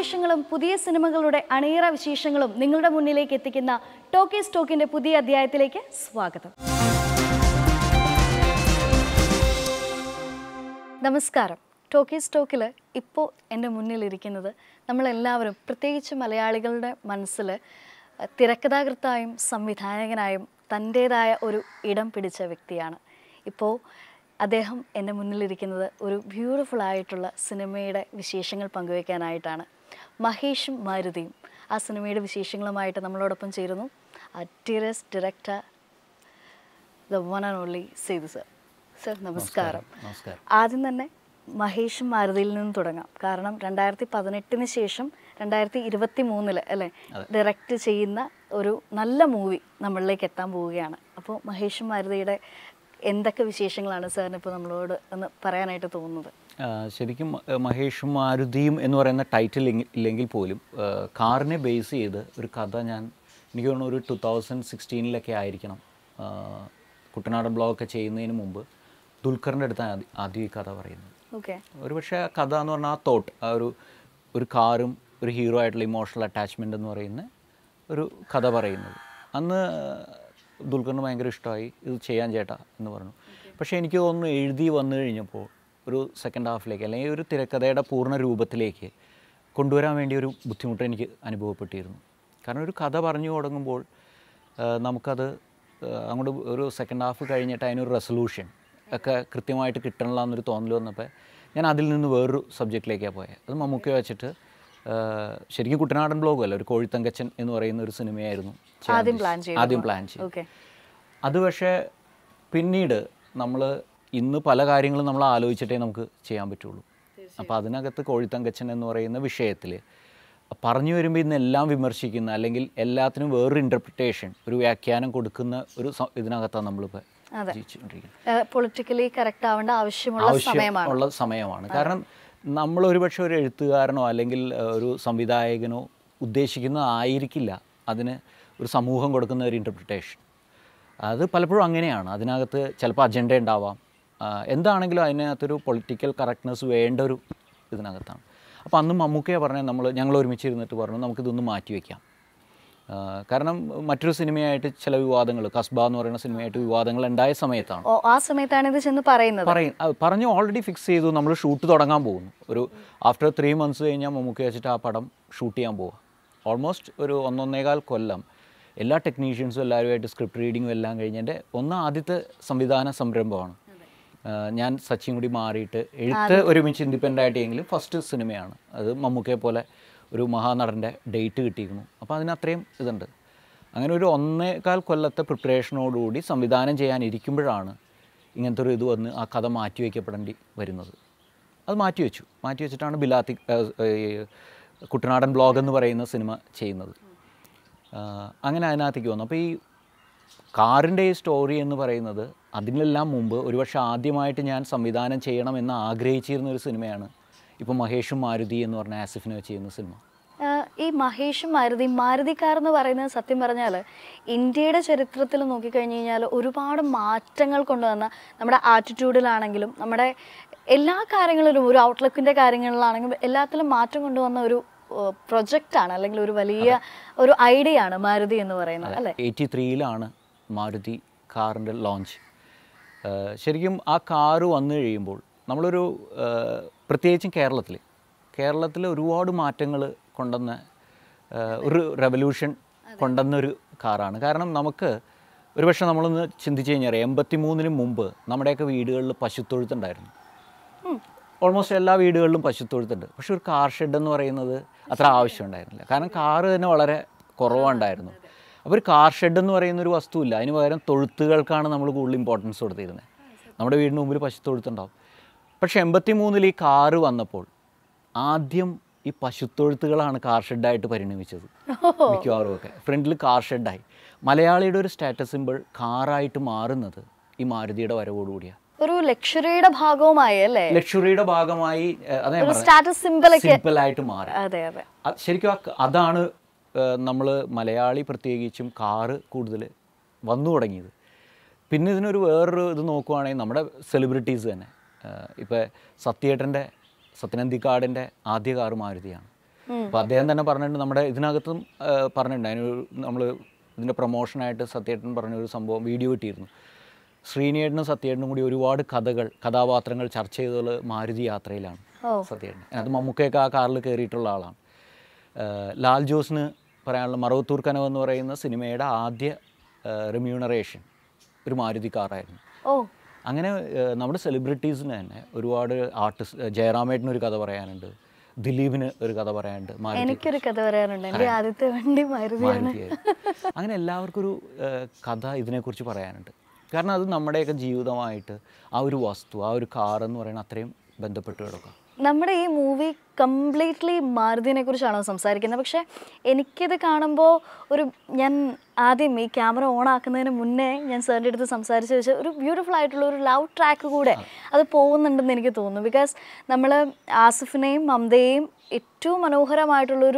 വിശേഷങ്ങളും പുതിയ സിനിമകളുടെ അണിയറ വിശേഷങ്ങളും നിങ്ങളുടെ മുന്നിലേക്ക് എത്തിക്കുന്ന ടോക്കീസ് ടോക്കിന്റെ പുതിയ അധ്യായത്തിലേക്ക് സ്വാഗതം നമസ്കാരം ടോക്കീസ് ടോക്കിൽ ഇപ്പോൾ എൻ്റെ മുന്നിലിരിക്കുന്നത് നമ്മളെല്ലാവരും പ്രത്യേകിച്ച് മലയാളികളുടെ മനസ്സിൽ തിരക്കഥാകൃത്തായും സംവിധായകനായും തൻ്റേതായ ഒരു ഇടം പിടിച്ച വ്യക്തിയാണ് ഇപ്പോൾ അദ്ദേഹം എൻ്റെ മുന്നിലിരിക്കുന്നത് ഒരു ബ്യൂട്ടിഫുൾ ആയിട്ടുള്ള സിനിമയുടെ വിശേഷങ്ങൾ പങ്കുവയ്ക്കാനായിട്ടാണ് മഹേഷും മാരുതിയും ആ സിനിമയുടെ വിശേഷങ്ങളുമായിട്ട് നമ്മളോടൊപ്പം ചേരുന്നു അറ്റിയറസ് director the one and only Sethu sir sir നമസ്കാരം നമസ്കാരം ആദ്യം തന്നെ മഹേഷും മാരുതിയിൽ നിന്ന് തുടങ്ങാം കാരണം രണ്ടായിരത്തി പതിനെട്ടിന് ശേഷം രണ്ടായിരത്തി ഇരുപത്തി മൂന്നില് അല്ലേ ഡയറക്റ്റ് ചെയ്യുന്ന ഒരു നല്ല മൂവി നമ്മളിലേക്ക് എത്താൻ പോവുകയാണ് അപ്പോൾ മഹേഷും മാരുതിയുടെ എന്തൊക്കെ വിശേഷങ്ങളാണ് സാറിന് ഇപ്പോൾ നമ്മളോട് ഒന്ന് പറയാനായിട്ട് തോന്നുന്നത് ആ, ശരിക്കും ആ, മഹേഷും മാരുതിയും എന്ന് പറയുന്ന ടൈറ്റിൽ ഇങ്ങ- ഇല്ലെങ്കിൽ പോലും ആ, കാറിനെ ബേസ് ചെയ്ത് ഒരു കഥ ഞാൻ എനിക്ക് തോന്നുന്നു ഒരു ടു തൗസൻഡ് സിക്സ്റ്റീനിലൊക്കെ ആയിരിക്കണം ആ, കുട്ടനാടൻ ബ്ലോഗൊക്കെ ചെയ്യുന്നതിന് മുമ്പ് ദുൽഖറിൻ്റെ അടുത്താണ് ആദ്യ- ആദ്യം ഈ കഥ പറയുന്നത് ഓക്കെ ഒരുപക്ഷെ ആ കഥ എന്ന് പറഞ്ഞാൽ ആ തോട്ട് ആ ഒരു ഒരു കാറും ഒരു ഹീറോ ആയിട്ടുള്ള ഇമോഷണൽ അറ്റാച്ച്മെൻ്റ് എന്ന് പറയുന്ന ഒരു കഥ പറയുന്നത് അന്ന് ദുൽഖറിന് ഭയങ്കര ഇഷ്ടമായി ഇത് ചെയ്യാൻ ചേട്ടാ എന്ന് പറഞ്ഞു പക്ഷേ എനിക്ക് തോന്നുന്നു എഴുതി വന്നു കഴിഞ്ഞപ്പോൾ ഒരു സെക്കൻഡ് ഹാഫിലേക്ക് അല്ലെങ്കിൽ ഒരു തിരക്കഥയുടെ പൂർണ്ണ രൂപത്തിലേക്ക് കൊണ്ടുവരാൻ വേണ്ടി ഒരു ബുദ്ധിമുട്ട് എനിക്ക് അനുഭവപ്പെട്ടിരുന്നു കാരണം ഒരു കഥ പറഞ്ഞു തുടങ്ങുമ്പോൾ ആ, നമുക്കത് ആ, അങ്ങോട്ട് ഒരു സെക്കൻഡ് ഹാഫ് കഴിഞ്ഞിട്ട് അതിനൊരു റെസൊല്യൂഷൻ ഒക്കെ കൃത്യമായിട്ട് കിട്ടണില്ല എന്നൊരു തോന്നൽ വന്നപ്പോൾ ഞാൻ അതിൽ നിന്ന് വേറൊരു സബ്ജക്റ്റിലേക്കാണ് പോയത് അത് മമ്മൂക്ക വെച്ചിട്ട് ആ, ശരിക്കും കുട്ടനാടൻ ബ്ലോഗല്ല ഒരു കോഴിത്തങ്കച്ചൻ എന്ന് പറയുന്ന ഒരു സിനിമയായിരുന്നു ചെയ്യാൻ ആദ്യം plan ഉദ്ദേശിച്ചത്. ആദ്യം പ്ലാൻ ചെയ്തു ഓക്കെ അത് പക്ഷേ പിന്നീട് നമ്മൾ ഇന്ന് പല കാര്യങ്ങളും നമ്മൾ ആലോചിച്ചിട്ടേ നമുക്ക് ചെയ്യാൻ പറ്റുള്ളൂ അപ്പോൾ അതിനകത്ത് കോഴിത്തങ്കച്ചൻ എന്ന് പറയുന്ന വിഷയത്തിൽ പറഞ്ഞു വരുമ്പോൾ ഇന്ന് എല്ലാം വിമർശിക്കുന്ന അല്ലെങ്കിൽ എല്ലാത്തിനും വേറൊരു ഇൻ്റർപ്രിട്ടേഷൻ ഒരു വ്യാഖ്യാനം കൊടുക്കുന്ന ഒരു സ- ഇതിനകത്താണ് നമ്മളിപ്പോൾ അതെ. ജീവിച്ചുകൊണ്ടിരിക്കുന്നത് പൊളിറ്റിക്കലി കറക്റ്റ് ആവേണ്ട ആവശ്യമുള്ള സമയമാണ് ഉള്ള സമയമാണ് കാരണം നമ്മൾ ഒരുപക്ഷെ ഒരു എഴുത്തുകാരനോ അല്ലെങ്കിൽ ഏഹ്, ഒരു സംവിധായകനോ ഉദ്ദേശിക്കുന്നതായിരിക്കില്ല അതിന് ഒരു സമൂഹം കൊടുക്കുന്ന ഒരു ഇൻ്റർപ്രിട്ടേഷൻ അത് പലപ്പോഴും അങ്ങനെയാണ് അതിനകത്ത് ചിലപ്പോൾ അജണ്ട ഉണ്ടാവാം ആ, എന്താണെങ്കിലും അതിനകത്തൊരു പൊളിറ്റിക്കൽ കറക്റ്റ്നെസ് വേണ്ട ഒരു ഇതിനകത്താണ് അപ്പോൾ അന്ന് മമ്മൂക്കയെ പറഞ്ഞാൽ നമ്മൾ ഞങ്ങൾ ഒരുമിച്ച് ഇരുന്നിട്ട് പറഞ്ഞു നമുക്കിതൊന്ന് മാറ്റി വയ്ക്കാം ആ, കാരണം മറ്റൊരു സിനിമയായിട്ട് ചില വിവാദങ്ങൾ കസ്ബ എന്ന് പറയുന്ന സിനിമയായിട്ട് വിവാദങ്ങൾ ഉണ്ടായ സമയത്താണ് ഓ ആ സമയത്താണ് ഇത് ചെന്ന് പറയുന്നത് പറയും അത് പറഞ്ഞു ഓൾറെഡി ഫിക്സ് ചെയ്തു നമ്മൾ ഷൂട്ട് തുടങ്ങാൻ പോകുന്നു ഒരു ആഫ്റ്റർ ത്രീ മന്ത്സ് കഴിഞ്ഞാൽ മമ്മൂക്ക വെച്ചിട്ട് ആ പടം ഷൂട്ട് ചെയ്യാൻ പോവുക ഓൾമോസ്റ്റ് ഒരു ഒന്നൊന്നേകാൽ കൊല്ലം എല്ലാ ടെക്നീഷ്യൻസും എല്ലാവരുമായിട്ട് സ്ക്രിപ്റ്റ് റീഡിങ്ങും എല്ലാം കഴിഞ്ഞതിൻ്റെ ഒന്ന് ആദ്യത്തെ സംവിധാന സംരംഭമാണ് ആ, ഞാൻ സച്ചിൻ കൂടി മാറിയിട്ട് എഴുത്ത് ഒരുമിച്ച് ഇൻഡിപെൻഡൻ്റ് ആയിട്ടെങ്കിലും ഫസ്റ്റ് സിനിമയാണ് അത് മമ്മൂക്കയെ പോലെ ഒരു മഹാനടൻ്റെ ഡേറ്റ് കിട്ടിയിരുന്നു അപ്പോൾ അതിനത്രയും ഇതുണ്ട് അങ്ങനെ ഒരു ഒന്നേകാൽ കൊല്ലത്തെ പ്രിപ്പറേഷനോടുകൂടി സംവിധാനം ചെയ്യാനിരിക്കുമ്പോഴാണ് ഇങ്ങനത്തെ ഒരു ഇത് വന്ന് ആ കഥ മാറ്റി വയ്ക്കപ്പെടേണ്ടി വരുന്നത് അത് മാറ്റി വെച്ചു മാറ്റി വെച്ചിട്ടാണ് ബിലാത്തി ഏഹ്, ഏഹ്, കുട്ടനാടൻ ബ്ലോഗ് എന്ന് പറയുന്ന സിനിമ ചെയ്യുന്നത് ആഹ്, അങ്ങനെ അതിനകത്തേക്ക് വന്നു അപ്പോൾ ഈ കാറിൻ്റെ ഈ സ്റ്റോറി എന്ന് പറയുന്നത് അതിനെല്ലാം മുമ്പ് ഒരുപക്ഷെ ആദ്യമായിട്ട് ഞാൻ സംവിധാനം ചെയ്യണമെന്ന് ആഗ്രഹിച്ചിരുന്ന ഒരു സിനിമയാണ് ഇപ്പോൾ മഹേഷും മാരുതി എന്ന് പറഞ്ഞ ആസിഫിനെ വെച്ച് ചെയ്യുന്ന സിനിമ ആഹ് ഈ മഹേഷും മാരുതി മാരുതി കാർ എന്ന് പറയുന്നത് സത്യം പറഞ്ഞാൽ ഇന്ത്യയുടെ ചരിത്രത്തിൽ നോക്കിക്കഴിഞ്ഞ് കഴിഞ്ഞാൽ ഒരുപാട് മാറ്റങ്ങൾ കൊണ്ടുവന്ന നമ്മുടെ ആറ്റിറ്റ്യൂഡിലാണെങ്കിലും നമ്മുടെ എല്ലാ കാര്യങ്ങളിലും ഒരു ഔട്ട്ലുക്കിൻ്റെ കാര്യങ്ങളിലാണെങ്കിലും എല്ലാത്തിലും മാറ്റം കൊണ്ടുവന്ന ഒരു പ്രൊജക്റ്റാണ് അല്ലെങ്കിൽ ഒരു വലിയ ഒരു ഐഡിയ ആണ് മാരുതി എന്ന് പറയുന്നത് അല്ലേ എയ്റ്റി ത്രീയിലാണ് മാരുതി കാറിൻ്റെ ലോഞ്ച് ശരിക്കും ആ കാറ് വന്നു കഴിയുമ്പോൾ നമ്മളൊരു ആ, പ്രത്യേകിച്ചും കേരളത്തിൽ കേരളത്തിൽ ഒരുപാട് മാറ്റങ്ങൾ കൊണ്ടുവന്ന ആ, ഒരു റെവല്യൂഷൻ കൊണ്ടുവന്നൊരു കാറാണ് കാരണം നമുക്ക് ഒരുപക്ഷെ നമ്മളൊന്ന് ചിന്തിച്ച് കഴിഞ്ഞാൽ എൺപത്തി മൂന്നിന് മുമ്പ് നമ്മുടെയൊക്കെ വീടുകളിൽ പശുത്തൊഴുത്തുണ്ടായിരുന്നു ഓൾമോസ്റ്റ് എല്ലാ വീടുകളിലും പശുത്തൊഴുത്തുണ്ട് പക്ഷെ ഒരു കാർ ഷെഡ് എന്ന് പറയുന്നത് അത്ര ആവശ്യമുണ്ടായിരുന്നില്ല കാരണം കാറ് തന്നെ വളരെ കുറവുണ്ടായിരുന്നു അപ്പോൾ ഒരു കാർ ഷെഡ് എന്ന് പറയുന്ന ഒരു വസ്തുവില്ല അതിന് പകരം തൊഴുത്തുകൾക്കാണ് നമ്മൾ കൂടുതൽ ഇമ്പോർട്ടൻസ് കൊടുത്തിരുന്നത് നമ്മുടെ വീടിന് മുമ്പിൽ പശുത്തൊഴുത്തുണ്ടാവും പക്ഷെ എൺപത്തി മൂന്നിൽ ഈ കാറ് വന്നപ്പോൾ ആദ്യം ഈ പശുത്തൊഴുത്തുകളാണ് കാർ ഷെഡായിട്ട് പരിണമിച്ചത് മിക്കവാറും ഒക്കെ ഫ്രണ്ടിൽ കാർ ഷെഡായി മലയാളിയുടെ ഒരു സ്റ്റാറ്റസ് സിമ്പിൾ കാറായിട്ട് മാറുന്നത് ഈ മാരുതിയുടെ വരവോടുകൂടിയാണ് ഒരു ലക്ഷറിയുടെ ഭാഗവുമായി അല്ലേ ലക്ഷറിയുടെ ഭാഗമായി ഏഹ്, അതാ ഞാൻ ഒരു പറഞ്ഞത്. സ്റ്റാറ്റസ് സിമ്പിളൊക്കെ സിമ്പിൾ ആയിട്ട് മാറി അതെ അതെ അത് ശരിക്കും ആ- അതാണ് നമ്മൾ മലയാളി പ്രത്യേകിച്ചും കാറ് കൂടുതൽ വന്നു തുടങ്ങിയത് പിന്നെ ഇതിനൊരു വേറൊരു ഇത് നോക്കുവാണെങ്കിൽ നമ്മുടെ സെലിബ്രിറ്റീസ് തന്നെ ഇപ്പോൾ സത്യേട്ടൻ്റെ സത്യനന്ദിക്കാടിൻ്റെ ആദ്യ കാറ് മാരുതിയാണ് അപ്പോൾ അദ്ദേഹം തന്നെ പറഞ്ഞിട്ടുണ്ട് നമ്മുടെ ഇതിനകത്തും ആ, പറഞ്ഞിട്ടുണ്ട് അതിനൊരു നമ്മൾ ഇതിൻ്റെ പ്രൊമോഷനായിട്ട് സത്യേട്ടൻ പറഞ്ഞൊരു സംഭവം വീഡിയോ കിട്ടിയിരുന്നു ശ്രീനേട്ടനും സത്യേട്ടനും കൂടി ഒരുപാട് കഥകൾ കഥാപാത്രങ്ങൾ ചർച്ച ചെയ്തത് മാരുതി യാത്രയിലാണ് ഓ. സത്യേട്ടൻ അത് മമ്മൂക്കയൊക്കെ ആ കാറിൽ കയറിയിട്ടുള്ള ആളാണ് ആ, ലാൽ ജോസിന് പറയാനുള്ള മറവത്തൂർ കനവ് എന്ന് പറയുന്ന സിനിമയുടെ ആദ്യ റിമ്യൂണറേഷൻ ഒരു മാരുതി കാറായിരുന്നു ഓ അങ്ങനെ ഏഹ്, നമ്മുടെ സെലിബ്രിറ്റീസിന് തന്നെ ഒരുപാട് ആർട്ടിസ്റ്റ് ജയറാമേട്ടന് ഒരു കഥ പറയാനുണ്ട് ദിലീപിന് ഒരു കഥ പറയാനുണ്ട് മാരുതി എനിക്കൊരു കഥ പറയാനുണ്ട് എൻ്റെ ആദ്യത്തെ വണ്ടി മാരുതിയാണ് മാരുതിയായി. അങ്ങനെ എല്ലാവർക്കും ഒരു ഏഹ്, കഥ ഇതിനെക്കുറിച്ച് പറയാനുണ്ട് കാരണം അത് നമ്മുടെയൊക്കെ ജീവിതമായിട്ട് ആ ഒരു വസ്തു ആ ഒരു കാർ എന്ന് പറയുന്നത് അത്രയും ബന്ധപ്പെട്ട് കിടക്കാം നമ്മുടെ ഈ മൂവി കംപ്ലീറ്റ്ലി മാരുതിനെ കുറിച്ചാണോ സംസാരിക്കുന്നത് പക്ഷെ എനിക്കിത് കാണുമ്പോൾ ഒരു ഞാൻ ആദ്യം ഈ ക്യാമറ ഓൺ ആക്കുന്നതിന് മുന്നേ ഞാൻ സാറിൻ്റെ അടുത്ത് സംസാരിച്ച് വെച്ച ഒരു ബ്യൂട്ടിഫുൾ ആയിട്ടുള്ള ഒരു ലവ് ട്രാക്ക് കൂടെ അത് പോകുന്നുണ്ടെന്ന് എനിക്ക് തോന്നുന്നു ബിക്കോസ് നമ്മൾ ആസിഫിനെയും മമതയെയും ഏറ്റവും മനോഹരമായിട്ടുള്ളൊരു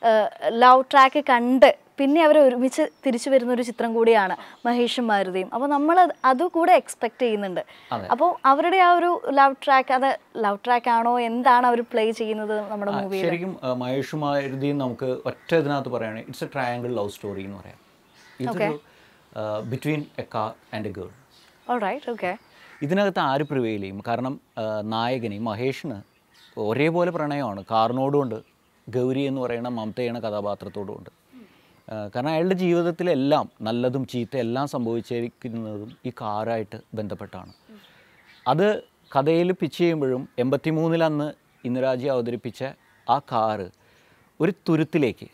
ലവ് ട്രാക്ക് കണ്ട് പിന്നെ അവർ ഒരുമിച്ച് തിരിച്ചു വരുന്ന ഒരു ചിത്രം കൂടിയാണ് മഹേഷും മാരുതിയും അപ്പോൾ നമ്മൾ അത് കൂടെ എക്സ്പെക്ട് ചെയ്യുന്നുണ്ട് അതെ. അപ്പോൾ അവരുടെ ആ ഒരു ലവ് ട്രാക്ക് അത് ലവ് ട്രാക്ക് ആണോ എന്താണ് അവർ പ്ലേ ചെയ്യുന്നത് നമ്മുടെ ആ, മൂവിയിൽ ശരിക്കും ആ, മഹേഷ് മാരുതിയും നമുക്ക് ഒറ്റ ഇതിനകത്ത് പറയുകയാണെങ്കിൽ it's a triangle love story എന്ന് പറയാം ഇതൊരു between a car and a girl all right okay ഇതിനകത്ത് ആര് പ്രിവെയിൽ ചെയ്യും കാരണം ആ, നായകന് ഈ മഹേഷിന് ഒരേപോലെ പ്രണയമാണ് കാറിനോടുമുണ്ട് ഗൗരി എന്ന് പറയുന്ന മമതയുടെ കഥാപാത്രത്തോടുമുണ്ട് ആ, കാരണം അയാളുടെ ജീവിതത്തിലെല്ലാം നല്ലതും ചീത്ത എല്ലാം സംഭവിച്ചിരിക്കുന്നതും ഈ കാറായിട്ട് ബന്ധപ്പെട്ടാണ് അത് കഥയിൽ പിച്ച് ചെയ്യുമ്പോഴും എൺപത്തി മൂന്നിൽ അന്ന് ഇന്ദിരാജി അവതരിപ്പിച്ച ആ കാറ് ഒരു തുരുത്തിലേക്ക്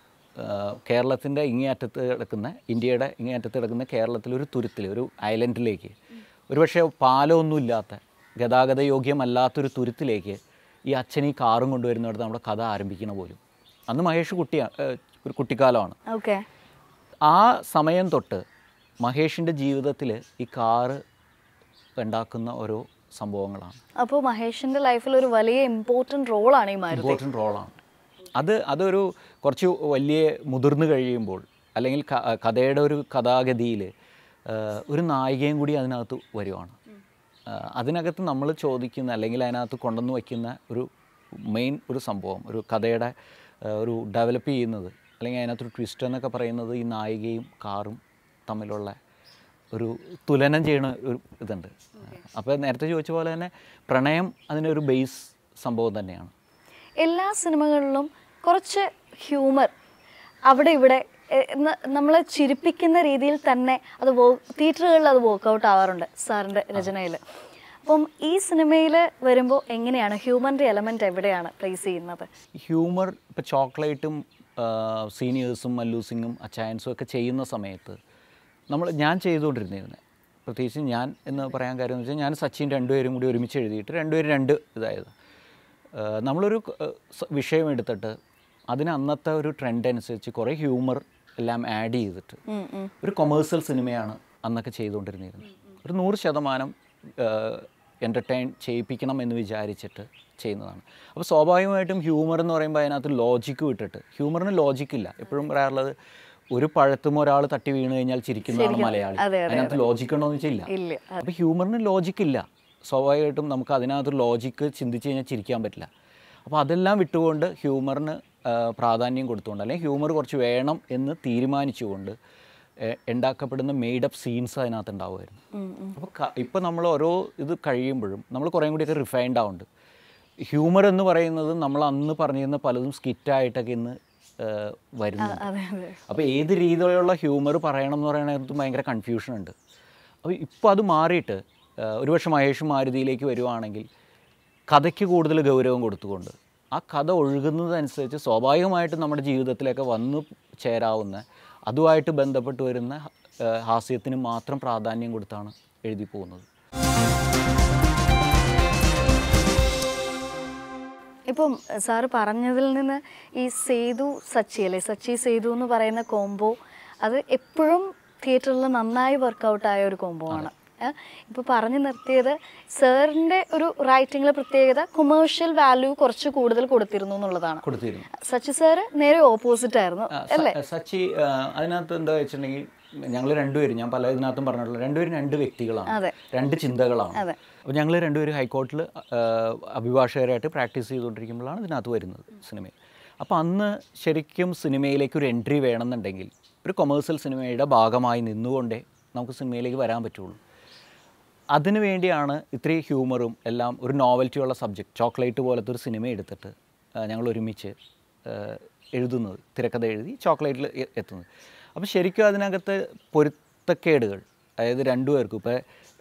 കേരളത്തിൻ്റെ ഇങ്ങേയറ്റത്ത് കിടക്കുന്ന ഇന്ത്യയുടെ ഇങ്ങേയറ്റത്ത് കിടക്കുന്ന കേരളത്തിലൊരു തുരുത്തിൽ ഒരു ഐലൻഡിലേക്ക് ഒരുപക്ഷെ പാലമൊന്നും ഇല്ലാത്ത ഗതാഗത യോഗ്യമല്ലാത്തൊരു തുരുത്തിലേക്ക് ഈ അച്ഛൻ ഈ കാറും കൊണ്ടുവരുന്നിടത്ത് നമ്മുടെ കഥ ആരംഭിക്കണ പോലും അന്ന് മഹേഷ് കുട്ടിയാണ് ഒരു കുട്ടിക്കാലമാണ് ഓക്കെ ആ സമയം തൊട്ട് മഹേഷിൻ്റെ ജീവിതത്തിൽ ഈ കാറ് ഉണ്ടാക്കുന്ന ഓരോ സംഭവങ്ങളാണ് അപ്പോൾ മഹേഷിന്റെ ലൈഫിൽ ഒരു വലിയ ഇമ്പോർട്ടൻറ്റ് റോളാണ് ഈ മാരുതി ഇമ്പോർട്ടൻ്റ് റോളാണ് അത് അതൊരു കുറച്ച് വലിയ മുതിർന്നു കഴിയുമ്പോൾ അല്ലെങ്കിൽ ക- കഥയുടെ ഒരു കഥാഗതിയിൽ ഒരു നായികയും കൂടി അതിനകത്ത് വരുവാണ് ആ, അതിനകത്ത് നമ്മൾ ചോദിക്കുന്ന അല്ലെങ്കിൽ അതിനകത്ത് കൊണ്ടുവന്ന് വയ്ക്കുന്ന ഒരു മെയിൻ ഒരു സംഭവം ഒരു കഥയുടെ ആ, ഒരു ഡെവലപ്പ് ചെയ്യുന്നത് അല്ലെങ്കിൽ അതിനകത്തൊരു ട്വിസ്റ്റ് എന്നൊക്കെ പറയുന്നത് ഈ നായികയും കാറും തമ്മിലുള്ള ഒരു തുലനം ചെയ്യണ ഒരു ഇതുണ്ട് അപ്പോൾ നേരത്തെ ചോദിച്ച പോലെ തന്നെ പ്രണയം അതിൻ്റെ ഒരു ബേസ് സംഭവം തന്നെയാണ് എല്ലാ സിനിമകളിലും കുറച്ച് ഹ്യൂമർ അവിടെ ഇവിടെ നമ്മളെ ചിരിപ്പിക്കുന്ന രീതിയിൽ തന്നെ അത് വോ തിയേറ്ററുകളിൽ അത് വർക്കൗട്ട് ആവാറുണ്ട് സാറിൻ്റെ രചനയിൽ അപ്പം ഈ സിനിമയിൽ വരുമ്പോൾ എങ്ങനെയാണ് ഹ്യൂമൻ്റെ എലമെൻ്റ് എവിടെയാണ് പ്ലേസ് ചെയ്യുന്നത് ഹ്യൂമർ ഇപ്പോൾ ചോക്ലേറ്റും സീനിയേഴ്സും മല്ലു സിംഗും അച്ചായൻസും ഒക്കെ ചെയ്യുന്ന സമയത്ത് നമ്മൾ ഞാൻ ചെയ്തുകൊണ്ടിരുന്നിരുന്നത് പ്രത്യേകിച്ച് ഞാൻ എന്ന് പറയാൻ കാര്യം എന്ന് വെച്ചാൽ ഞാൻ സച്ചിൻ രണ്ടുപേരും കൂടി ഒരുമിച്ച് എഴുതിയിട്ട് രണ്ടുപേരും രണ്ട് ഇതായത് ആ, നമ്മളൊരു ആ, സ- വിഷയം എടുത്തിട്ട് അതിന് അന്നത്തെ ഒരു ട്രെൻഡ് അനുസരിച്ച് കുറേ ഹ്യൂമർ എല്ലാം ആഡ് ചെയ്തിട്ട് ഉം, ഉം. ഒരു കൊമേഴ്സ്യൽ സിനിമയാണ് അന്നൊക്കെ ചെയ്തുകൊണ്ടിരുന്നിരുന്നത് ഒരു നൂറ് ശതമാനം എൻ്റർടൈൻ ചെയ്യിപ്പിക്കണം എന്ന് വിചാരിച്ചിട്ട് ചെയ്യുന്നതാണ് അപ്പോൾ സ്വാഭാവികമായിട്ടും ഹ്യൂമർ എന്ന് പറയുമ്പോൾ അതിനകത്ത് ലോജിക്ക് വിട്ടിട്ട് ഹ്യൂമറിന് ലോജിക്കില്ല എപ്പോഴും പറയാറുള്ളത് ഒരു പഴത്തും ഒരാൾ തട്ടി വീണ് കഴിഞ്ഞാൽ ചിരിക്കുന്നതാണ് മലയാളി അതെ, അതെ, അതിനകത്ത് ലോജിക്ക് ഉണ്ടോ എന്ന് വെച്ചാൽ ഇല്ല ഇല്ല അപ്പോൾ ഹ്യൂമറിന് ലോജിക്കില്ല സ്വാഭാവികമായിട്ടും നമുക്ക് അതിനകത്ത് ലോജിക്ക് ചിന്തിച്ച് കഴിഞ്ഞാൽ ചിരിക്കാൻ പറ്റില്ല അപ്പോൾ അതെല്ലാം വിട്ടുകൊണ്ട് ഹ്യൂമറിന് ആ, പ്രാധാന്യം കൊടുത്തുകൊണ്ട് അല്ലെങ്കിൽ ഹ്യൂമർ കുറച്ച് വേണം എന്ന് തീരുമാനിച്ചുകൊണ്ട് എ, ഉണ്ടാക്കപ്പെടുന്ന മെയ്ഡപ്പ് സീൻസ് അതിനകത്ത് ഉണ്ടാവുമായിരുന്നു അപ്പോൾ ഇപ്പോൾ നമ്മൾ ഓരോ ഇത് കഴിയുമ്പോഴും നമ്മൾ കുറേ കൂടിയൊക്കെ റിഫൈൻഡ് ആവുന്നുണ്ട് ഹ്യൂമർ എന്ന് പറയുന്നത് നമ്മൾ അന്ന് പറഞ്ഞിരുന്ന പലതും സ്കിറ്റായിട്ടൊക്കെ ഇന്ന് ആ, വരുന്നുണ്ട് അതെ അതെ അപ്പോൾ ഏത് രീതിയിലുള്ള ഹ്യൂമർ പറയണം എന്ന് പറയുന്നത് ഭയങ്കര കൺഫ്യൂഷൻ ഉണ്ട് അപ്പോൾ ഇപ്പോൾ അത് മാറിയിട്ട് ആ, ഒരുപക്ഷെ മഹേഷ് മാരുതിയിലേക്ക് വരുവാണെങ്കിൽ കഥയ്ക്ക് കൂടുതൽ ഗൗരവം കൊടുത്തുകൊണ്ട് ആ കഥ ഒഴുകുന്നതനുസരിച്ച് സ്വാഭാവികമായിട്ടും നമ്മുടെ ജീവിതത്തിലേക്ക് വന്നു ചേരാവുന്ന അതുമായിട്ട് ബന്ധപ്പെട്ട് വരുന്ന ആ, ഹാസ്യത്തിന് മാത്രം പ്രാധാന്യം കൊടുത്താണ് എഴുതി പോകുന്നത് ഇപ്പം സാറ് പറഞ്ഞതിൽ നിന്ന് ഈ സേതു സച്ചി അല്ലേ സച്ചി സേതു എന്ന് പറയുന്ന കോംബോ അത് എപ്പോഴും തിയേറ്ററിൽ നന്നായി വർക്കൗട്ട് ആയ ഒരു കോംബോ ആണ് ഇപ്പോൾ പറഞ്ഞു നിർത്തിയത് സാറിൻ്റെ ഒരു റൈറ്റിങ്ങിലെ പ്രത്യേകത കൊമേഴ്ഷ്യൽ വാല്യൂ കുറച്ച് കൂടുതൽ കൊടുത്തിരുന്നു എന്നുള്ളതാണ് കൊടുത്തിരുന്നു സച്ചി സാറ് നേരെ ഓപ്പോസിറ്റ് ആയിരുന്നു ആ, സ- സച്ചി ആ, അതിനകത്ത് എന്താ വെച്ചിട്ടുണ്ടെങ്കിൽ ഞങ്ങൾ രണ്ടുപേരും ഞാൻ പല ഇതിനകത്തും പറഞ്ഞിട്ടുള്ള രണ്ടുപേരും രണ്ട് വ്യക്തികളാണ് അതെ. രണ്ട് ചിന്തകളാണ് അതെ. അപ്പോൾ ഞങ്ങൾ രണ്ടുപേരും ഹൈക്കോർട്ടിൽ അഭിഭാഷകരായിട്ട് പ്രാക്ടീസ് ചെയ്തുകൊണ്ടിരിക്കുമ്പോഴാണ് ഇതിനകത്ത് വരുന്നത് സിനിമയിൽ അപ്പോൾ അന്ന് ശരിക്കും സിനിമയിലേക്ക് ഒരു എൻട്രി വേണമെന്നുണ്ടെങ്കിൽ ഒരു കൊമേഴ്സ്യൽ സിനിമയുടെ ഭാഗമായി നിന്നുകൊണ്ടേ നമുക്ക് സിനിമയിലേക്ക് വരാൻ പറ്റുള്ളൂ അതിനു വേണ്ടിയാണ് ഇത്രയും ഹ്യൂമറും എല്ലാം ഒരു നോവൽറ്റിയുള്ള സബ്ജക്റ്റ് ചോക്ലേറ്റ് പോലത്തെ ഒരു സിനിമ എടുത്തിട്ട് ആ, ഞങ്ങൾ ഒരുമിച്ച് ആ, എഴുതുന്നത് തിരക്കഥ എഴുതി ചോക്ലേറ്റിൽ എ- എത്തുന്നത് അപ്പം ശരിക്കും അതിനകത്ത് പൊരുത്തക്കേടുകൾ അതായത് രണ്ടുപേർക്കും ഇപ്പോൾ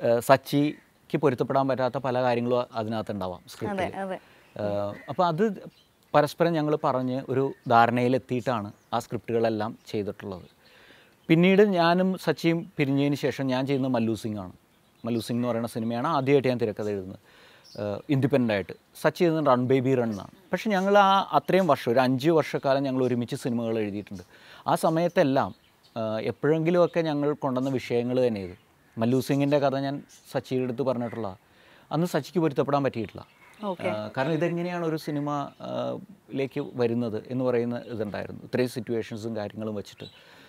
സച്ചിക്ക് പൊരുത്തപ്പെടാൻ പറ്റാത്ത പല കാര്യങ്ങളും അതിനകത്ത് ഉണ്ടാവാം അതെ സ്ക്രിപ്റ്റിൽ അതെ അപ്പോൾ അത് പരസ്പരം ഞങ്ങൾ പറഞ്ഞ് ഒരു ധാരണയിലെത്തിയിട്ടാണ് ആ സ്ക്രിപ്റ്റുകളെല്ലാം ചെയ്തിട്ടുള്ളത് പിന്നീട് ഞാനും സച്ചിയും പിരിഞ്ഞതിന് ശേഷം ഞാൻ ചെയ്യുന്നത് മല്ലു സിംഗ് ആണ് മല്ലു സിംഗ് എന്ന് പറയുന്ന സിനിമയാണ് ആദ്യമായിട്ട് ഞാൻ തിരക്കഥ എഴുതുന്നത് ഇൻഡിപെൻഡൻ്റ് ആയിട്ട് സച്ചി ചെയ്യുന്നത് റൺ ബേബി റൺ എന്നാണ് പക്ഷെ ഞങ്ങൾ ആ അത്രയും വർഷം ഒരു അഞ്ച് വർഷക്കാലം ഞങ്ങൾ ഒരുമിച്ച് സിനിമകൾ എഴുതിയിട്ടുണ്ട് ആ സമയത്തെല്ലാം ആഹ് എപ്പോഴെങ്കിലുമൊക്കെ ഞങ്ങൾ കൊണ്ടുവന്ന വിഷയങ്ങൾ തന്നെ ഇത് മല്ലു സിംഗിൻ്റെ കഥ ഞാൻ സച്ചിയുടെ അടുത്ത് പറഞ്ഞിട്ടുള്ള അന്ന് സച്ചിക്ക് പൊരുത്തപ്പെടാൻ പറ്റിയിട്ടില്ല ഓക്കെ ആ, കാരണം ഇതെങ്ങനെയാണ് ഒരു സിനിമ ആ, ലേക്ക് വരുന്നത് എന്ന് പറയുന്ന ഇതുണ്ടായിരുന്നു ഇത്രയും സിറ്റുവേഷൻസും കാര്യങ്ങളും വെച്ചിട്ട്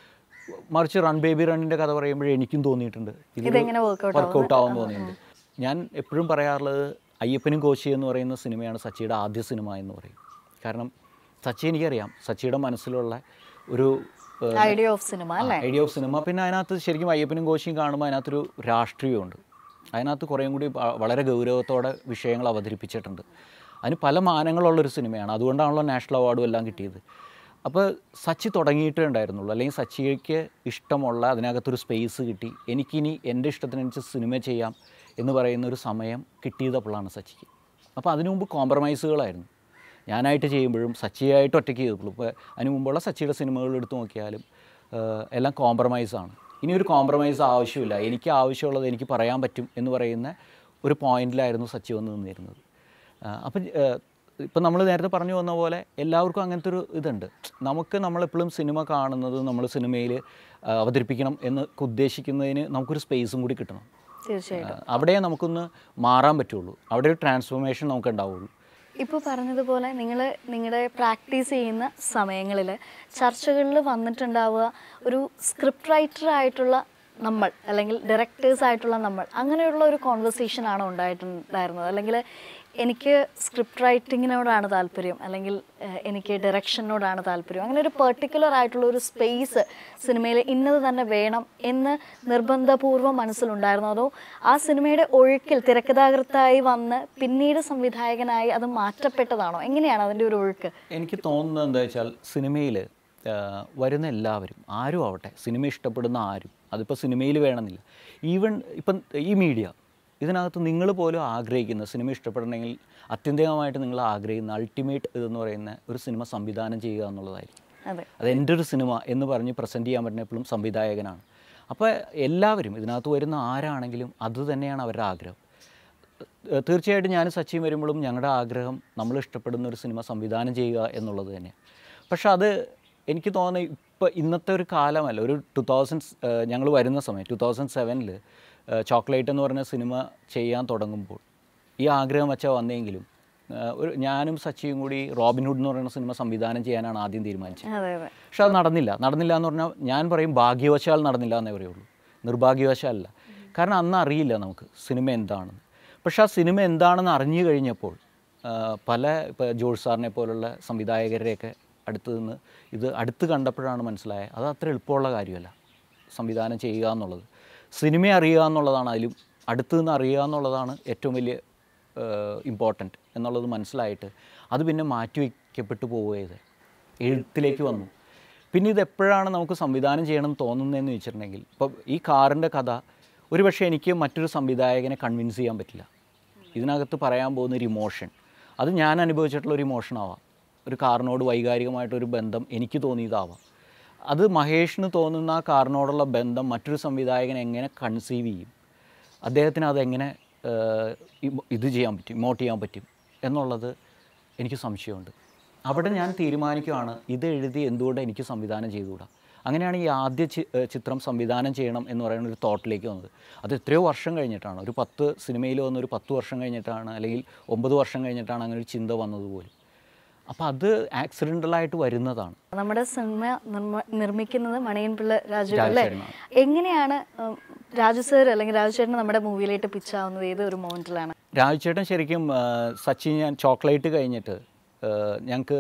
മറിച്ച് റൺ ബേബി റണ്ണിൻ്റെ കഥ പറയുമ്പോഴേ എനിക്കും തോന്നിയിട്ടുണ്ട് ഇതെങ്ങനെ workout വർക്കൗട്ട് ആവുമെന്ന് തോന്നിയിട്ടുണ്ട് ഞാൻ എപ്പോഴും പറയാറുള്ളത് അയ്യപ്പനും കോശി എന്ന് പറയുന്ന സിനിമയാണ് സച്ചിയുടെ ആദ്യ സിനിമ എന്ന് പറയും കാരണം സച്ചി എനിക്കറിയാം സച്ചിയുടെ മനസ്സിലുള്ള ഒരു ആ, ഐഡിയ ഓഫ് സിനിമ അല്ലേ ഐഡിയ ഓഫ് സിനിമ പിന്നെ അതിനകത്ത് ശരിക്കും അയ്യപ്പനും കോശിയും കാണുമ്പോൾ അതിനകത്തൊരു രാഷ്ട്രീയമുണ്ട് അതിനകത്ത് കുറേയും കൂടി വ- വളരെ ഗൗരവത്തോടെ വിഷയങ്ങൾ അവതരിപ്പിച്ചിട്ടുണ്ട് അതിന് പല മാനങ്ങളുള്ളൊരു സിനിമയാണ് അതുകൊണ്ടാണല്ലോ നാഷണൽ അവാർഡും എല്ലാം കിട്ടിയത് അപ്പോൾ സച്ചി തുടങ്ങിയിട്ടേ ഉണ്ടായിരുന്നുള്ളൂ അല്ലെങ്കിൽ സച്ചിക്ക് ഇഷ്ടമുള്ള അതിനകത്തൊരു സ്പേസ് കിട്ടി എനിക്കിനി എൻ്റെ ഇഷ്ടത്തിനനുസരിച്ച് സിനിമ ചെയ്യാം എന്ന് പറയുന്ന ഒരു സമയം കിട്ടിയതപ്പോഴാണ് സച്ചിക്ക് അപ്പോൾ അതിനു മുമ്പ് കോംപ്രമൈസുകളായിരുന്നു ഞാനായിട്ട് ചെയ്യുമ്പോഴും സച്ചിയായിട്ട് ഒറ്റയ്ക്ക് ചെയ്തിട്ടുള്ളൂ ഇപ്പോൾ അതിന് മുമ്പുള്ള സച്ചിയുടെ സിനിമകൾ എടുത്ത് നോക്കിയാലും ആഹ് എല്ലാം കോംപ്രമൈസാണ് ഇനി ഒരു കോംപ്രമൈസ് ആവശ്യമില്ല എനിക്ക് ആവശ്യമുള്ളത് എനിക്ക് പറയാൻ പറ്റും എന്ന് പറയുന്ന ഒരു പോയിന്റിലായിരുന്നു സച്ചി വന്ന് നിന്നിരുന്നത് അപ്പം ഇപ്പം നമ്മൾ നേരത്തെ പറഞ്ഞു വന്ന പോലെ എല്ലാവർക്കും അങ്ങനത്തെ ഒരു ഇതുണ്ട് നമുക്ക് നമ്മളെപ്പോഴും സിനിമ കാണുന്നത് നമ്മൾ സിനിമയിൽ അവതരിപ്പിക്കണം എന്ന് ഉദ്ദേശിക്കുന്നതിന് നമുക്കൊരു സ്പേസും കൂടി കിട്ടണം തീർച്ചയായിട്ടും ആ, അവിടെ നമുക്കൊന്ന് മാറാൻ പറ്റുള്ളൂ അവിടെ ഒരു ട്രാൻസ്ഫോർമേഷൻ നമുക്ക് ഉണ്ടാവുള്ളൂ ഇപ്പോൾ പറഞ്ഞതുപോലെ നിങ്ങൾ നിങ്ങളുടെ പ്രാക്ടീസ് ചെയ്യുന്ന സമയങ്ങളിൽ ചർച്ചകളിൽ വന്നിട്ടുണ്ടാവുക ഒരു സ്ക്രിപ്റ്റ് റൈറ്റർ ആയിട്ടുള്ള നമ്മൾ അല്ലെങ്കിൽ ഡയറക്ടേഴ്സ് ആയിട്ടുള്ള നമ്മൾ അങ്ങനെയുള്ള ഒരു കോൺവെർസേഷൻ ആണോ ഉണ്ടായിട്ടുണ്ടായിരുന്നത് അല്ലെങ്കിൽ എനിക്ക് സ്ക്രിപ്റ്റ് റൈറ്റിങ്ങിനോടാണ് താല്പര്യം അല്ലെങ്കിൽ ഏഹ്, എനിക്ക് ഡയറക്ഷനോടാണ് താല്പര്യം അങ്ങനെ ഒരു പെർട്ടിക്കുലർ ആയിട്ടുള്ള ഒരു സ്പേസ് സിനിമയിൽ ഇന്നത് തന്നെ വേണം എന്ന് നിർബന്ധപൂർവ്വം മനസ്സിലുണ്ടായിരുന്നു അതോ ആ സിനിമയുടെ ഒഴുക്കിൽ തിരക്കഥാകൃത്തായി വന്ന് പിന്നീട് സംവിധായകനായി അത് മാറ്റപ്പെട്ടതാണോ എങ്ങനെയാണ് അതിൻ്റെ ഒരു ഒഴുക്ക് എനിക്ക് തോന്നുന്നത് എന്താ വെച്ചാൽ സിനിമയിൽ വരുന്ന എല്ലാവരും ആരും ആവട്ടെ സിനിമ ഇഷ്ടപ്പെടുന്ന ആരും അതിപ്പോൾ സിനിമയിൽ വേണമെന്നില്ല ഈവൻ ഇപ്പം ഈ മീഡിയ ഇതിനകത്ത് നിങ്ങൾ പോലും ആഗ്രഹിക്കുന്ന സിനിമ ഇഷ്ടപ്പെടണമെങ്കിൽ അത്യന്തികമായിട്ട് നിങ്ങൾ ആഗ്രഹിക്കുന്ന അൾട്ടിമേറ്റ് ഇതെന്ന് പറയുന്ന ഒരു സിനിമ സംവിധാനം ചെയ്യുക എന്നുള്ളതായിരിക്കും അതെ അത് എൻ്റെ ഒരു സിനിമ എന്ന് പറഞ്ഞ് പ്രസൻറ്റ് ചെയ്യാൻ പറ്റുന്ന എപ്പോഴും സംവിധായകനാണ് അപ്പോൾ എല്ലാവരും ഇതിനകത്ത് വരുന്ന ആരാണെങ്കിലും അത് തന്നെയാണ് അവരുടെ ആഗ്രഹം ഏഹ് തീർച്ചയായിട്ടും ഞാൻ സച്ചിൻ വരുമ്പോഴും ഞങ്ങളുടെ ആഗ്രഹം നമ്മൾ ഇഷ്ടപ്പെടുന്ന ഒരു സിനിമ സംവിധാനം ചെയ്യുക എന്നുള്ളത് തന്നെയാണ് പക്ഷെ അത് എനിക്ക് തോന്നുന്നത് ഇപ്പോൾ ഇന്നത്തെ ഒരു കാലമല്ല ഒരു ടു തൗസൻഡ് ഞങ്ങൾ വരുന്ന സമയം ടു തൗസൻഡ് സെവനിൽ ചോക്ലേറ്റ് എന്ന് പറഞ്ഞ സിനിമ ചെയ്യാൻ തുടങ്ങുമ്പോൾ ഈ ആഗ്രഹം വെച്ചാൽ വന്നെങ്കിലും ഏഹ് ഒരു ഞാനും സച്ചിയും കൂടി റോബിൻഹുഡ് എന്ന് പറയുന്ന സിനിമ സംവിധാനം ചെയ്യാനാണ് ആദ്യം തീരുമാനിച്ചത് അതെ അതെ പക്ഷെ അത് നടന്നില്ല നടന്നില്ല എന്ന് പറഞ്ഞാൽ ഞാൻ പറയും ഭാഗ്യവശാൽ നടന്നില്ല എന്നേ പറയുള്ളൂ നിർഭാഗ്യവശാലല്ല കാരണം അന്ന് അറിയില്ല നമുക്ക് സിനിമ എന്താണെന്ന് പക്ഷെ ആ സിനിമ എന്താണെന്ന് അറിഞ്ഞു കഴിഞ്ഞപ്പോൾ ആ, പല ഇപ്പോൾ ജോർജ് സാറിനെ പോലുള്ള സംവിധായകരുടെയൊക്കെ അടുത്ത് നിന്ന് ഇത് അടുത്ത് കണ്ടപ്പോഴാണ് മനസ്സിലായത് അത് അത്ര എളുപ്പമുള്ള കാര്യമല്ല സംവിധാനം ചെയ്യുക എന്നുള്ളത് സിനിമ അറിയുക എന്നുള്ളതാണ് അതിലും അടുത്ത് നിന്ന് അറിയുക എന്നുള്ളതാണ് ഏറ്റവും വലിയ ഇമ്പോർട്ടൻറ്റ് എന്നുള്ളത് മനസ്സിലായിട്ട് അത് പിന്നെ മാറ്റിവെക്കപ്പെട്ടു പോവുകയത് എഴുത്തിലേക്ക് വന്നു പിന്നെ ഇത് എപ്പോഴാണ് നമുക്ക് സംവിധാനം ചെയ്യണം എന്ന് തോന്നുന്നതെന്ന് വെച്ചിട്ടുണ്ടെങ്കിൽ ഇപ്പോൾ ഈ കാറിൻ്റെ കഥ ഒരുപക്ഷെ എനിക്ക് മറ്റൊരു സംവിധായകനെ കൺവിൻസ് ചെയ്യാൻ പറ്റില്ല ഇതിനകത്ത് പറയാൻ പോകുന്ന ഒരു ഇമോഷൻ അത് ഞാൻ അനുഭവിച്ചിട്ടുള്ള ഒരു ഇമോഷൻ ആവാം ഒരു കാറിനോട് വൈകാരികമായിട്ടൊരു ബന്ധം എനിക്ക് തോന്നിയതാവാം അത് മഹേഷിന് തോന്നുന്ന ആ കാറിനോടുള്ള ബന്ധം മറ്റൊരു സംവിധായകൻ എങ്ങനെ കൺസീവ് ചെയ്യും അദ്ദേഹത്തിന് അതെങ്ങനെ ഏഹ്, ഇമോ- ഇത് ചെയ്യാൻ പറ്റും ഇമോട്ട് ചെയ്യാൻ പറ്റും എന്നുള്ളത് എനിക്ക് സംശയമുണ്ട് അവിടെ ഞാൻ തീരുമാനിക്കുകയാണ് ഇത് എഴുതി എന്തുകൊണ്ട് എനിക്ക് സംവിധാനം ചെയ്തുകൂടാ അങ്ങനെയാണ് ഈ ആദ്യ ചി- ഏഹ് ചിത്രം സംവിധാനം ചെയ്യണം എന്ന് പറയുന്ന ഒരു തോട്ടിലേക്ക് വന്നത് അത് എത്രയോ വർഷം കഴിഞ്ഞിട്ടാണ് ഒരു പത്ത് സിനിമയിൽ വന്ന ഒരു പത്ത് വർഷം കഴിഞ്ഞിട്ടാണ് അല്ലെങ്കിൽ ഒമ്പത് വർഷം കഴിഞ്ഞിട്ടാണ് അങ്ങനെ ഒരു ചിന്ത വന്നത് പോലും അപ്പോൾ അത് ആക്സിഡൻ്റലായിട്ട് വരുന്നതാണ് നമ്മുടെ സിനിമ നിർമ്മ- നിർമ്മിക്കുന്നത് മണിയൻപിള്ള രാജു അല്ലേ രാജുചേട്ടനാണ്. എങ്ങനെയാണ് ഉം, രാജു സർ അല്ലെങ്കിൽ രാജുചേട്ടൻ നമ്മുടെ മൂവിയിലേക്ക് പിച്ചാവുന്നത് ഏത് ഒരു മൊമെന്റിലാണ് രാജുചേട്ടൻ ശരിക്കും ആ, സച്ചിൻ ഞാൻ ചോക്ലേറ്റ് കഴിഞ്ഞിട്ട് ഞങ്ങൾക്ക്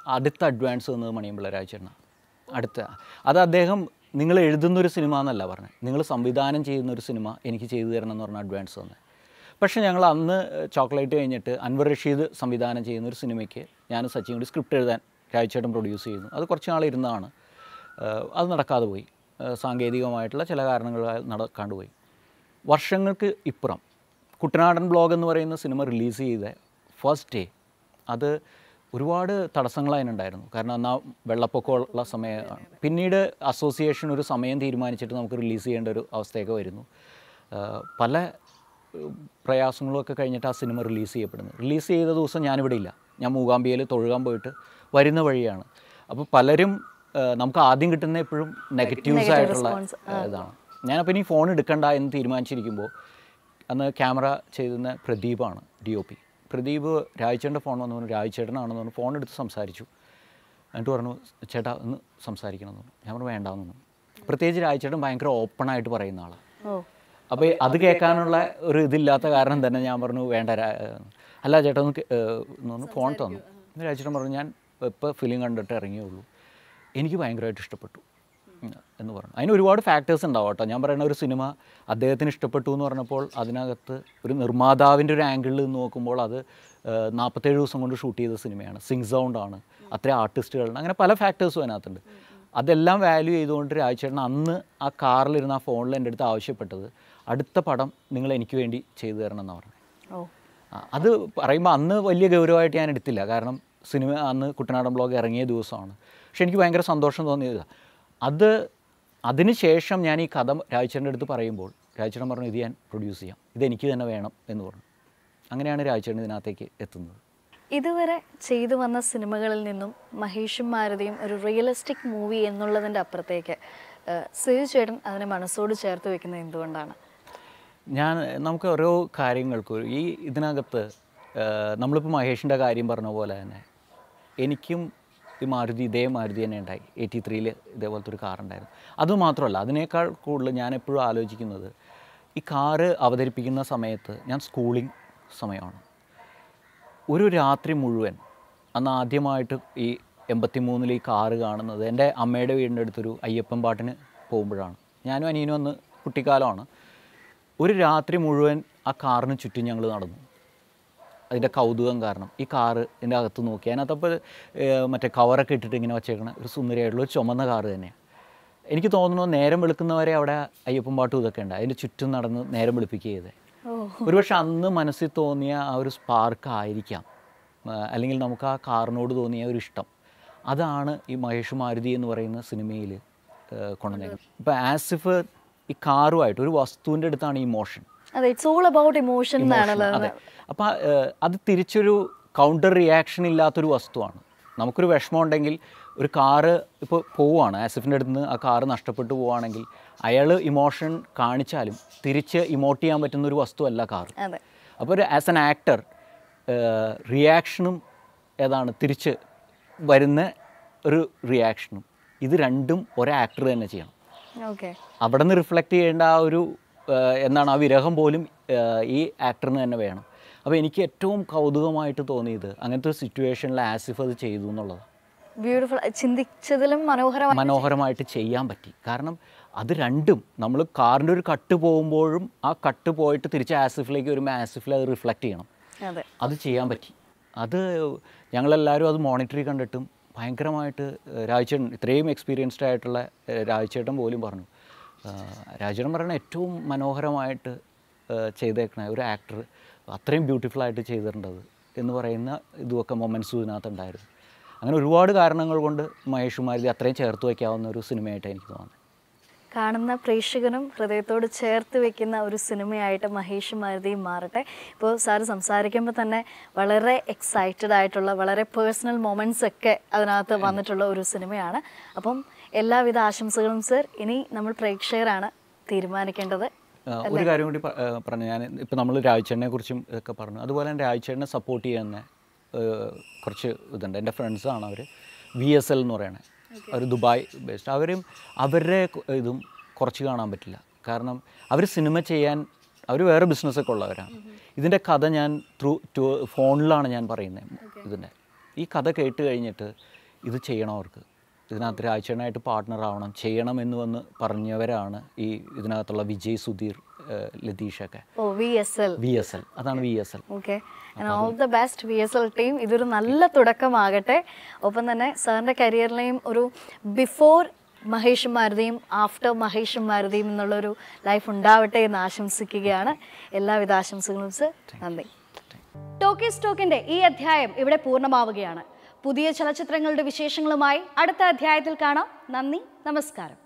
അടുത്ത അഡ്വാൻസ് തന്നത് മണിയമ്പിള്ള രാജേട്ടനാണ് അടുത്ത അത് അദ്ദേഹം നിങ്ങൾ എഴുതുന്നൊരു സിനിമ എന്നല്ല പറഞ്ഞത് നിങ്ങൾ സംവിധാനം ചെയ്യുന്ന ഒരു സിനിമ എനിക്ക് ചെയ്തു തരണം എന്ന് പറഞ്ഞ അഡ്വാൻസ് തന്നെ പക്ഷേ ഞങ്ങൾ അന്ന് ചോക്ലേറ്റ് കഴിഞ്ഞിട്ട് അൻവർ റഷീദ് സംവിധാനം ചെയ്യുന്ന ഒരു സിനിമയ്ക്ക് ഞാൻ സച്ചിൻ കൂടി സ്ക്രിപ്റ്റ് എഴുതാൻ രാജേട്ടൻ പ്രൊഡ്യൂസ് ചെയ്യുന്നു അത് കുറച്ച് നാൾ ഇരുന്നതാണ് ഏഹ് അത് നടക്കാതെ പോയി ഏഹ് സാങ്കേതികമായിട്ടുള്ള ചില കാരണങ്ങളാൽ നടക്കാണ്ട് പോയി വർഷങ്ങൾക്ക് ഇപ്പുറം കുട്ടനാടൻ ബ്ലോഗ് എന്ന് പറയുന്ന സിനിമ റിലീസ് ചെയ്ത ഫസ്റ്റ് ഡേ അത് ഒരുപാട് തടസ്സങ്ങൾ അതിനുണ്ടായിരുന്നു കാരണം അന്ന് ആ വെള്ളപ്പൊക്കമുള്ള സമയമാണ് പിന്നീട് അസോസിയേഷൻ ഒരു സമയം തീരുമാനിച്ചിട്ട് നമുക്ക് റിലീസ് ചെയ്യേണ്ട ഒരു അവസ്ഥയൊക്കെ വരുന്നു ആഹ് പല ഏഹ് പ്രയാസങ്ങളൊക്കെ കഴിഞ്ഞിട്ട് ആ സിനിമ റിലീസ് ചെയ്യപ്പെടുന്നത് റിലീസ് ചെയ്ത ദിവസം ഞാനിവിടെ ഇല്ല ഞാൻ മൂകാംബികയിൽ തൊഴുകാൻ പോയിട്ട് വരുന്ന വഴിയാണ് അപ്പോൾ പലരും ഏഹ് നമുക്ക് ആദ്യം കിട്ടുന്ന എപ്പോഴും നെഗറ്റീവ്സ് ആയിട്ടുള്ള ഏഹ് ഇതാണ് ഞാനപ്പോൾ ഇനി ഫോൺ എടുക്കണ്ട എന്ന് തീരുമാനിച്ചിരിക്കുമ്പോൾ അന്ന് ക്യാമറ ചെയ്തിരുന്ന പ്രദീപാണ് ഡി ഒ പി പ്രദീപ് രാജേട്ടൻ്റെ ഫോൺ വന്നു പറഞ്ഞു രാജേട്ടനാണെന്ന് പറഞ്ഞു ഫോൺ എടുത്ത് സംസാരിച്ചു എന്നിട്ട് പറഞ്ഞു ചേട്ടാ ഒന്ന് സംസാരിക്കണം എന്ന് പറഞ്ഞു ഞാൻ പറഞ്ഞു വേണ്ടാന്ന് പറഞ്ഞു പ്രത്യേകിച്ച് രാജേട്ടൻ ഭയങ്കര ഓപ്പണായിട്ട് പറയുന്ന ആളാണ് ഓ അപ്പോൾ അത് കേൾക്കാനുള്ള ഒരു ഇതില്ലാത്ത കാരണം തന്നെ ഞാൻ പറഞ്ഞു വേണ്ട രാ- അല്ല ചേട്ടാ ഒന്ന് കേ- ഏഹ് എന്ന് പറഞ്ഞു ഫോൺ തന്നു എന്നിട്ട് രാജേട്ടൻ പറഞ്ഞു ഞാൻ ഇപ്പോൾ ഫിലിം കണ്ടിട്ട് ഇറങ്ങിയുള്ളൂ എനിക്ക് ഭയങ്കരമായിട്ട് ഇഷ്ടപ്പെട്ടു ഉം, എന്ന് പറഞ്ഞു അതിന് ഒരുപാട് ഫാക്ടേഴ്സ് ഉണ്ടാവും കേട്ടോ ഞാൻ പറയുന്ന ഒരു സിനിമ അദ്ദേഹത്തിന് ഇഷ്ടപ്പെട്ടു എന്ന് പറഞ്ഞപ്പോൾ അതിനകത്ത് ഒരു നിർമ്മാതാവിൻ്റെ ഒരു ആംഗിളിൽ നിന്ന് നോക്കുമ്പോൾ അത് ഏഹ്, നാൽപ്പത്തേഴ് ദിവസം കൊണ്ട് ഷൂട്ട് ചെയ്ത സിനിമയാണ് സിംഗ് സൗണ്ട് ആണ് അത്രയും ആർട്ടിസ്റ്റുകളുണ്ട് അങ്ങനെ പല ഫാക്ടേഴ്സും അതിനകത്തുണ്ട് അതെല്ലാം വാല്യൂ ചെയ്തുകൊണ്ട് രാജചേട്ടൻ അന്ന് ആ കാറിലിരുന്ന് ആ ഫോണിൽ എൻ്റെ അടുത്ത് ആവശ്യപ്പെട്ടത് അടുത്ത പടം നിങ്ങൾ എനിക്ക് വേണ്ടി ചെയ്തു തരണം എന്നാണ് പറഞ്ഞത് ഓ ആ, അത് പറയുമ്പോൾ അന്ന് വലിയ ഗൗരവമായിട്ട് ഞാൻ എടുത്തില്ല കാരണം സിനിമ അന്ന് കുട്ടനാടൻ ബ്ലോഗ് ഇറങ്ങിയ ദിവസമാണ് പക്ഷെ എനിക്ക് ഭയങ്കര സന്തോഷം തോന്നിയത് അത് അതിന് ശേഷം ഞാൻ ഈ കഥ രാജചേട്ടൻ്റെ അടുത്ത് പറയുമ്പോൾ രാജചേട്ടൻ പറഞ്ഞു ഇത് ഞാൻ പ്രൊഡ്യൂസ് ചെയ്യാം ഇത് എനിക്ക് തന്നെ വേണം എന്ന് പറഞ്ഞു അങ്ങനെയാണ് രാജചേട്ടൻ ഇതിനകത്തേക്ക് എത്തുന്നത് ഇതുവരെ ചെയ്തു വന്ന സിനിമകളിൽ നിന്നും മഹേഷും മാരുതിയും ഒരു റിയലിസ്റ്റിക് മൂവി എന്നുള്ളതിൻ്റെ അപ്പുറത്തേക്ക് ഏഹ്, സിജു ചേട്ടൻ അതിനെ മനസ്സോട് ചേർത്ത് വെക്കുന്നത് എന്തുകൊണ്ടാണ് ഞാൻ നമുക്ക് ഓരോ കാര്യങ്ങൾക്കും ഈ ഇതിനകത്ത് ഏഹ്, നമ്മളിപ്പോൾ മഹേഷിൻ്റെ കാര്യം പറഞ്ഞ പോലെ തന്നെ എനിക്കും ഈ മാരുതി ഇതേ മാരുതി തന്നെ ഉണ്ടായി എയ്റ്റി ത്രീയിൽ ഇതേപോലത്തെ ഒരു കാർ ഉണ്ടായിരുന്നു അതുമാത്രമല്ല അതിനേക്കാൾ കൂടുതൽ ഞാൻ എപ്പോഴും ആലോചിക്കുന്നത് ഈ കാറ് അവതരിപ്പിക്കുന്ന സമയത്ത് ഞാൻ സ്കൂളിംഗ് സമയമാണ് ഒരു രാത്രി മുഴുവൻ അന്ന് ആദ്യമായിട്ട് ഈ എൺപത്തി മൂന്നിൽ ഈ കാറ് കാണുന്നത് എൻ്റെ അമ്മയുടെ വീടിൻ്റെ അടുത്തൊരു അയ്യപ്പൻ പാട്ടിന് പോകുമ്പോഴാണ് ഞാനും അനിയനും അന്ന് കുട്ടിക്കാലമാണ് ഒരു രാത്രി മുഴുവൻ ആ കാറിന് ചുറ്റും ഞങ്ങൾ നടന്നു അതിൻ്റെ കൗതുകം കാരണം ഈ കാറ് ഇതിൻ്റെ അകത്ത് നോക്കി അതിനകത്തപ്പോൾ മറ്റേ കവറൊക്കെ ഇട്ടിട്ട് ഇങ്ങനെ വച്ചേക്കണ ഒരു സുന്ദരിയായിട്ടുള്ള ഒരു ചുമന്ന കാറ് തന്നെയാണ് എനിക്ക് തോന്നുന്നു നേരം വെളുക്കുന്നവരെ അവിടെ അയ്യപ്പൻ പാട്ടും ഇതൊക്കെ ഉണ്ട് അതിൻ്റെ ചുറ്റും നടന്ന് നേരം വെളുപ്പിക്കുക ചെയ്തേ ഓ ഒരുപക്ഷെ അന്ന് മനസ്സിൽ തോന്നിയ ആ ഒരു സ്പാർക്ക് ആയിരിക്കാം ആ, അല്ലെങ്കിൽ നമുക്ക് ആ കാറിനോട് തോന്നിയ ഒരു ഇഷ്ടം അതാണ് ഈ മഹേഷ് മാരുതി എന്ന് പറയുന്ന സിനിമയിൽ കൊണ്ടുവന്നേക്കുന്നത് ഇപ്പോൾ ആസിഫ് ഈ കാറുമായിട്ട് ഒരു വസ്തുവിൻ്റെ അടുത്താണ് ഈ മോഷൻ അതെ ഇറ്റ്സ് ഓൾ അബൌട്ട് ഇമോഷൻ എന്നാണല്ലോ അതെ അപ്പോൾ അത് തിരിച്ചൊരു കൗണ്ടർ റിയാക്ഷൻ ഇല്ലാത്തൊരു വസ്തുവാണ് നമുക്കൊരു വിഷമം ഉണ്ടെങ്കിൽ ഒരു കാറ് ഇപ്പോൾ പോവുകയാണ് ആസിഫിൻ്റെ അടുത്ത് നിന്ന് ആ കാറ് നഷ്ടപ്പെട്ടു പോവുകയാണെങ്കിൽ അയാൾ ഇമോഷൻ കാണിച്ചാലും തിരിച്ച് ഇമോട്ട് ചെയ്യാൻ പറ്റുന്ന ഒരു വസ്തുവല്ല കാറ് അതെ അപ്പോൾ ഒരു ആസ് എൻ ആക്ടർ റിയാക്ഷനും ഏതാണ് തിരിച്ച് വരുന്ന ഒരു റിയാക്ഷനും ഇത് രണ്ടും ഒരു ആക്ടർ തന്നെ ചെയ്യണം ഓക്കെ അവിടെ നിന്ന് റിഫ്ലക്റ്റ് ചെയ്യേണ്ട ആ ഒരു ആ, എന്താണ് ആ വിരഹം പോലും ആ, ഈ ആക്ടറിന് തന്നെ വേണം അപ്പോൾ എനിക്ക് ഏറ്റവും കൗതുകമായിട്ട് തോന്നിയത് അങ്ങനത്തെ ഒരു സിറ്റുവേഷനിൽ ആസിഫ് അത് ചെയ്തു എന്നുള്ളതാണ് ബ്യൂട്ടിഫുൾ ചിന്തിച്ചതിലും മനോഹരമായി മനോഹരമായിട്ട് ചെയ്യാൻ പറ്റി കാരണം അത് രണ്ടും നമ്മൾ കാറിൻ്റെ ഒരു കട്ട് പോകുമ്പോഴും ആ കട്ട് പോയിട്ട് തിരിച്ച് ആസിഫിലേക്ക് വരുമ്പോൾ ആസിഫിൽ അത് റിഫ്ലക്റ്റ് ചെയ്യണം അതെ അത് ചെയ്യാൻ പറ്റി അത് ഞങ്ങളെല്ലാവരും അത് മോണിറ്ററി കണ്ടിട്ടും ഭയങ്കരമായിട്ട് ഏഹ്, രാജചേട്ടൻ ഇത്രയും എക്സ്പീരിയൻസ്ഡ് ആയിട്ടുള്ള ഏഹ്, രാജചേട്ടൻ പോലും പറഞ്ഞു ആഹ്, രാജചേട്ടൻ പറയുന്ന ഏറ്റവും മനോഹരമായിട്ട് ഏഹ്, ചെയ്തേക്കണ ഒരു ആക്ടർ അത്രയും ബ്യൂട്ടിഫുൾ ആയിട്ട് ചെയ്തിട്ടുണ്ടത് എന്ന് പറയുന്ന ഇതുമൊക്കെ മൊമെൻറ്റ്സും ഇതിനകത്തുണ്ടായിരുന്നു അങ്ങനെ ഒരുപാട് കാരണങ്ങൾ കൊണ്ട് മഹേഷ് മാരുതി അത്രയും ചേർത്ത് വയ്ക്കാവുന്ന ഒരു സിനിമയായിട്ട് എനിക്ക് തോന്നുന്നത് കാണുന്ന പ്രേക്ഷകനും ഹൃദയത്തോട് ചേർത്ത് വെക്കുന്ന ഒരു സിനിമയായിട്ട് മഹേഷ് മാരുതിയും മാറട്ടെ ഇപ്പോൾ സാറ് സംസാരിക്കുമ്പോൾ തന്നെ വളരെ എക്സൈറ്റഡ് ആയിട്ടുള്ള വളരെ പേഴ്സണൽ മൊമെൻറ്റ്സ് ഒക്കെ അതിനകത്ത് വന്നിട്ടുള്ള ഒരു സിനിമയാണ് അപ്പം എല്ലാവിധ ആശംസകളും സർ ഇനി നമ്മൾ പ്രേക്ഷകരാണ് തീരുമാനിക്കേണ്ടത് ആ, ഒരു കാര്യം കൂടി പ- ആ, പറഞ്ഞു ഞാൻ ഇപ്പം നമ്മൾ രാജചേട്ടനെ കുറിച്ചും ഒക്കെ പറഞ്ഞു അതുപോലെ തന്നെ രാജചേട്ടനെ സപ്പോർട്ട് ചെയ്യുന്ന ആ, കുറച്ച് ഇതുണ്ട് എൻ്റെ ഫ്രണ്ട്സാണ് അവർ വി എസ് എൽ എന്ന് പറയണേ ഒരു ദുബായ് ബേസ്ഡ് അവരും അവരുടെ കു- ഇതും കുറച്ച് കാണാൻ പറ്റില്ല കാരണം അവർ സിനിമ ചെയ്യാൻ അവർ വേറെ ബിസിനസ്സൊക്കെ ഉള്ളവരാണ് ഇതിൻ്റെ കഥ ഞാൻ ത്രൂ ടു ഫോണിലാണ് ഞാൻ പറയുന്നത് ഇതിൻ്റെ ഈ കഥ കേട്ട് കഴിഞ്ഞിട്ട് ഇത് ചെയ്യണം അവർക്ക് ഇതിനകത്ത് രാജേഷനായിട്ട് പാർട്ട്ണർ ആവണം ചെയ്യണം എന്ന് വന്ന് പറഞ്ഞവരാണ് ഈ ഇതിനകത്തുള്ള വിജയ് സുധീർ ഏഹ്, ലതീഷൊക്കെ ഓ V S L V S L അതാണ് V S L okay all the best V S L team ഇതൊരു നല്ല തുടക്കമാകട്ടെ ഒപ്പം തന്നെ സാറിൻ്റെ കരിയറിലെയും ഒരു ബിഫോർ മഹേഷ് മാരുതിയും ആഫ്റ്റർ മഹേഷ് മാരുതിയും എന്നുള്ളൊരു ലൈഫ് ഉണ്ടാവട്ടെ എന്ന് ആശംസിക്കുകയാണ് എല്ലാവിധ ആശംസകളും സർ നന്ദി ടോക്കി സ്റ്റോക്കിന്റെ ഈ അധ്യായം ഇവിടെ പൂർണ്ണമാവുകയാണ് പുതിയ ചലച്ചിത്രങ്ങളുടെ വിശേഷങ്ങളുമായി അടുത്ത അധ്യായത്തിൽ കാണാം നന്ദി നമസ്കാരം